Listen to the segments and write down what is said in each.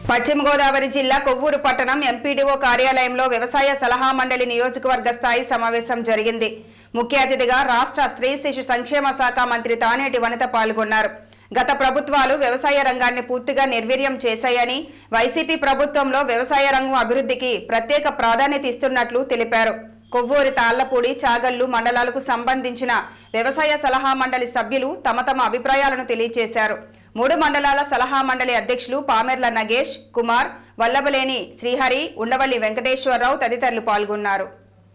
పశ్చిమ గోదావరి జిల్లా కొవ్వూరు పట్టణం ఎంపీడీఓ కార్యాలయంలో వ్యవసాయ సలహా మండలి నియోజకవర్గ స్థాయి సమావేశం జరిగింది ముఖ్య అతిథిగా రాష్ట్ర స్త్రీ శిశు సంక్షేమ శాఖ మంత్రి తానేటి వనిత పాల్గొన్నారు గత ప్రభుత్వాలు వ్యవసాయ రంగాన్ని పూర్తిగా నిర్వీర్యం చేశాయని వైసీపీ ప్రభుత్వంలో వ్యవసాయ రంగం అభివృద్ధికి ప్రత్యేక ప్రాధాన్యత ఇస్తున్నట్లు తెలిపారు కొవ్వూరి తాళ్లపూడి చాగల్లు మండలాలకు సంబంధించిన వ్యవసాయ సలహా మండలి సభ్యులు తమ తమ అభిప్రాయాలను తెలియజేశారు మూడు మండలాల సలహా మండలి అధ్యక్షులు పామెర్ల నగేష్ కుమార్ వల్లభలేని శ్రీహరి ఉండవల్లి వెంకటేశ్వరరావు తదితరులు పాల్గొన్నారు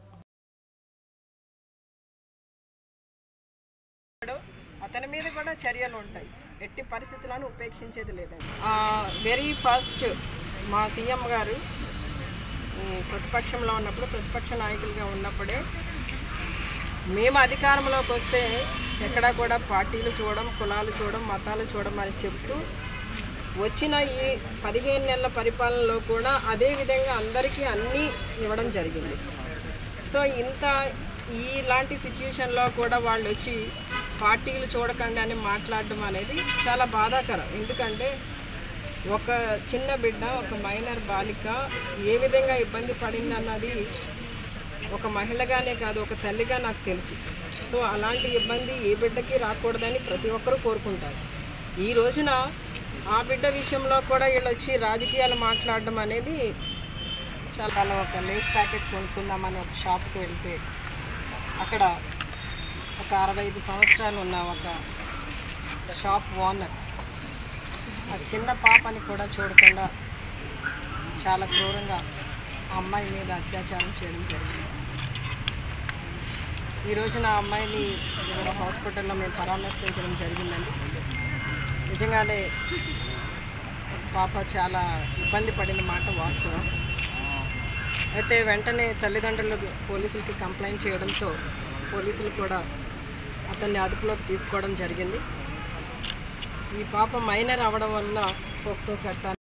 అతని మీద కూడా చర్యలు ఉంటాయి ఎట్టి పరిస్థితులను ఉపేక్షించేది లేదండి వెరీ ఫస్ట్ మా సీఎం గారు ఉమ్, ప్రతిపక్షంలో ఉన్నప్పుడు ప్రతిపక్ష నాయకులుగా ఉన్నప్పుడే మేము అధికారంలోకి వస్తే ఎక్కడా కూడా పార్టీలు చూడడం కులాలు చూడడం మతాలు చూడడం అని చెప్తూ వచ్చిన ఈ పదిహేను నెలల పరిపాలనలో కూడా అదే విధంగా అందరికీ అన్నీ ఇవ్వడం జరిగింది సో ఇంత ఇలాంటి సిచ్యుయేషన్లో కూడా వాళ్ళు వచ్చి పార్టీలు చూడకండి అని మాట్లాడడం అనేది చాలా బాధాకరం ఎందుకంటే ఒక చిన్న బిడ్డ ఒక మైనర్ బాలిక ఏ విధంగా ఇబ్బంది పడింది అన్నది ఒక మహిళగానే కాదు ఒక తల్లిగా నాకు తెలుసు సో అలాంటి ఇబ్బంది ఏ బిడ్డకి రాకూడదని ప్రతి ఒక్కరూ కోరుకుంటారు ఈ రోజున ఆ బిడ్డ విషయంలో కూడా వీళ్ళు వచ్చి రాజకీయాలు మాట్లాడడం అనేది చాలా ఒక లేస్ ప్యాకెట్ కొనుక్కుందామని ఒక షాప్కి వెళ్తే అక్కడ ఒక అరవై ఐదు సంవత్సరాలు ఉన్న ఒక షాప్ ఓనర్ ఆ చిన్న పాపని కూడా చూడకుండా చాలా క్రూరంగా ఆ అమ్మాయి మీద అత్యాచారం చేయడం జరిగింది ఈ రోజున ఆ అమ్మాయిని ఇక్కడ హాస్పిటల్లో మేము పరామర్శించడం జరిగిందండి నిజంగానే పాప చాలా ఇబ్బంది పడిన మాట వాస్తవం అయితే వెంటనే తల్లిదండ్రులు పోలీసులకి కంప్లైంట్ చేయడంతో పోలీసులు కూడా అతన్ని అదుపులోకి తీసుకోవడం జరిగింది ఈ పాప మైనర్ అవ్వడం వల్ల పోక్సో చట్టాన్ని